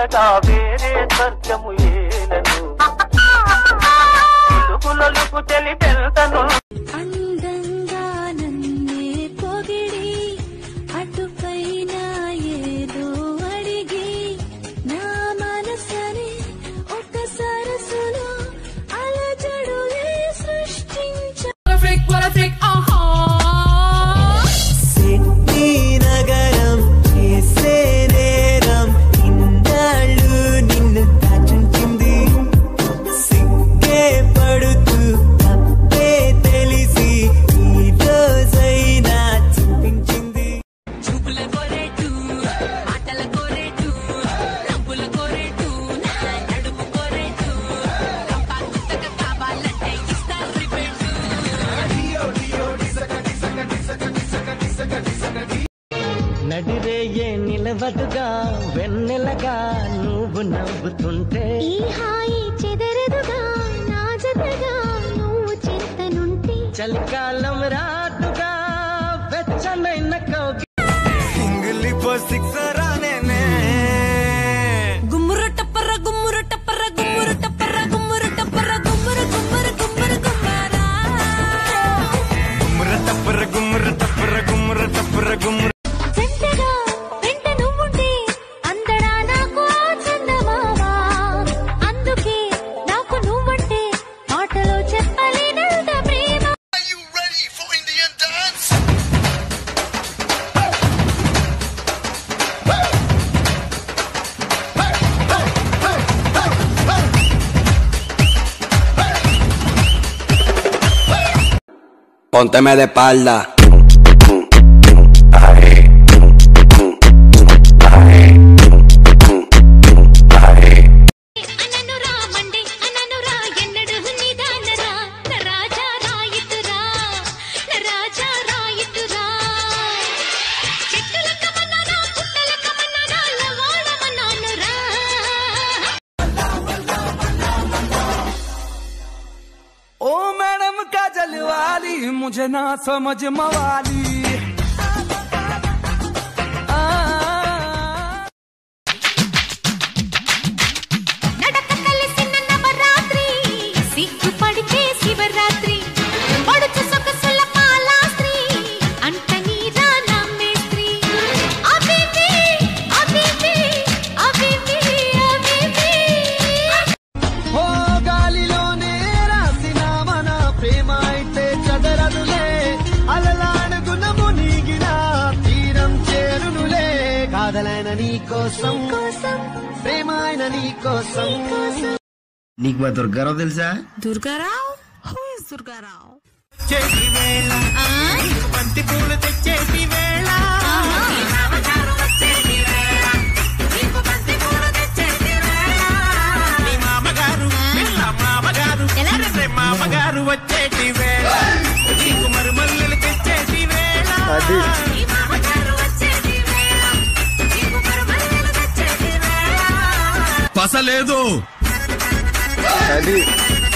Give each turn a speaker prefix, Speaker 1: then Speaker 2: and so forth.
Speaker 1: అంతగా వేరే స్వర్గము ఏలను తెలుగులకు తెలిపెల్తను
Speaker 2: అందంగా నన్నే పొగిడి అటుపైన ఏదో అడిగి నా మనసని ఒక సరసులో అలజడులే సృష్టించ
Speaker 3: సిడ్నీ నగరం చేసే నేరం ఇన్నాళ్ళు నిన్ను దాచుంచింది సిగ్గే పడుతూ తప్పే తెలిసి ఈ రోజైనా చూపించింది
Speaker 2: చూపుల కోరేటు ఆటల కోరేటు రంపుల కోరేటు నా నడుము కోరేటు కంపా గుత్తక కావాలంటే ఇస్తా రిపేటు
Speaker 3: నడిరేయే నిలవదుగా వెన్నెలగా నువ్వు నవ్వుతుంటే
Speaker 2: ఈ హాయి చెదరదుగా నా జతగా నువ్వు చింతనుంటే
Speaker 3: చలికాలం రాదుగా వెచ్చనైన కౌగి ఇంగిలి సిక్సరానే
Speaker 2: గుమ్మురు టప్పర గుమ్మురు టప్పర గుమ్మురు టప్పర గుమ్మురు టప్పర గుమ్మురు గుమ్మురు గుమ్మురు గుమ్మారా
Speaker 3: గుమ్ముర టప్పర గుమ్ముర టప్పర గుమ్ముర టప్పర గుమ్ముర
Speaker 2: జంటగా వెంట నువ్వుంటే అందడా నాకు ఆ చందమామా అందుకే నాకు నువ్వంటే మాటలో చెప్పలేనంత ప్రేమ
Speaker 4: Pónteme de espalda.
Speaker 2: అనను రామండి అనను రా ఎన్నడు నిదానరా నా రాజా రాయితురా నా రాజా రాయితురా చెట్టుల కమన్నానా పుట్టల కమన్నానా లవాడమన్నాను రా
Speaker 3: ओ मैडम काजल वाली मुझे ना समझ मवाली आ,
Speaker 2: నడక కలిసిన నవరాత్రి సిగ్గు పడితే శివరాత్రి పడుచు సొగసుల పాలాస్త్రి అంట నీరా నమ్మేస్త్రీ అభివి అభివి అభివి అభివి
Speaker 3: ఓ గాలిలోనే రాసిన మన ప్రేమ అయితే చదరదులే అలలాడుగున మునిగిన తీరం చేరునులే కాదలైన నీ కోసం ప్రేమ అయిన నీ కోసం
Speaker 5: నీకు మా దుర్గారావు తెలుసా
Speaker 2: దుర్గారావు హూ ఇస్ దుర్గారావు
Speaker 3: చేతి వేళ బంతి పూలు తెచ్చేటి వేళ నీ మామగారు పిల్ల మామగారు రే మామగారు వచ్చేటి వేళ నీకు మరుమల్లులు తెచ్చేటి వేళ
Speaker 5: పసలేదు
Speaker 3: అది